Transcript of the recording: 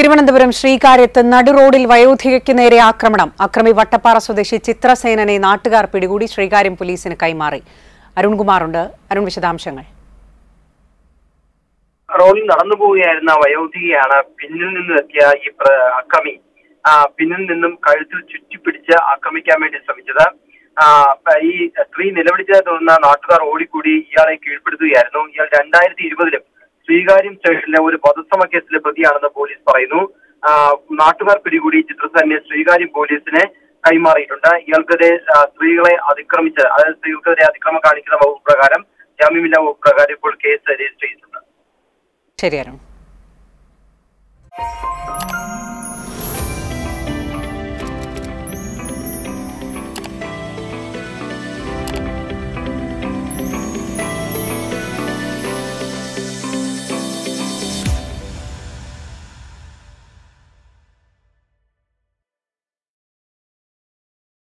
തിരുവനന്തപുരം ശ്രീകാര്യത്ത് നടുറോഡിൽ വയോധികയ്ക്ക് നേരെ ആക്രമണം അക്രമി വട്ടപ്പാറ സ്വദേശി ചിത്രസേനനെ നാട്ടുകാർ പിടികൂടി ശ്രീകാര്യം പോലീസിന് കൈമാറി അരുൺകുമാറുണ്ട് അരുൺ വിശദാംശങ്ങൾ റോഡിൽ നടന്നു പോവുകയായിരുന്ന വയോധികയാണ് പിന്നിൽ നിന്ന് എത്തിയ ഈ പ്ര- അക്രമി ആ, പിന്നിൽ നിന്നും കഴുത്തിൽ ചുറ്റിപ്പിടിച്ച് ആക്രമിക്കാൻ വേണ്ടി ശ്രമിച്ചത് ആ, പ- ഈ സ്ത്രീ നിലവിളിച്ചതെ തുടർന്ന് നാട്ടുകാർ ഓടിക്കൂടി ഇയാളെ കീഴ്പ്പെടുത്തുകയായിരുന്നു ഇയാൾ രണ്ടായിരത്തി ഇരുപതിലും ശ്രീകാര്യം സ്റ്റേഷനിലെ ഒരു വധശ്രമ കേസിലെ പ്രതിയാണെന്ന് പോലീസ് പറയുന്നു ആ, നാട്ടുകാർ പിടികൂടി ചിത്രസേനെ ശ്രീകാര്യം പോലീസിനെ കൈമാറിയിട്ടുണ്ട് ഇയാൾക്കെതിരെ ആ, സ്ത്രീകളെ അതിക്രമിച്ച് അതായത് സ്ത്രീകൾക്കെതിരെ അതിക്രമം കാണിക്കുന്ന വകുപ്പ് പ്രകാരം ജാമ്യമില്ലാ വകുപ്പ് പ്രകാരം ഇപ്പോൾ കേസ് രജിസ്റ്റർ ചെയ്തിട്ടുണ്ട് ശരി അരുൺ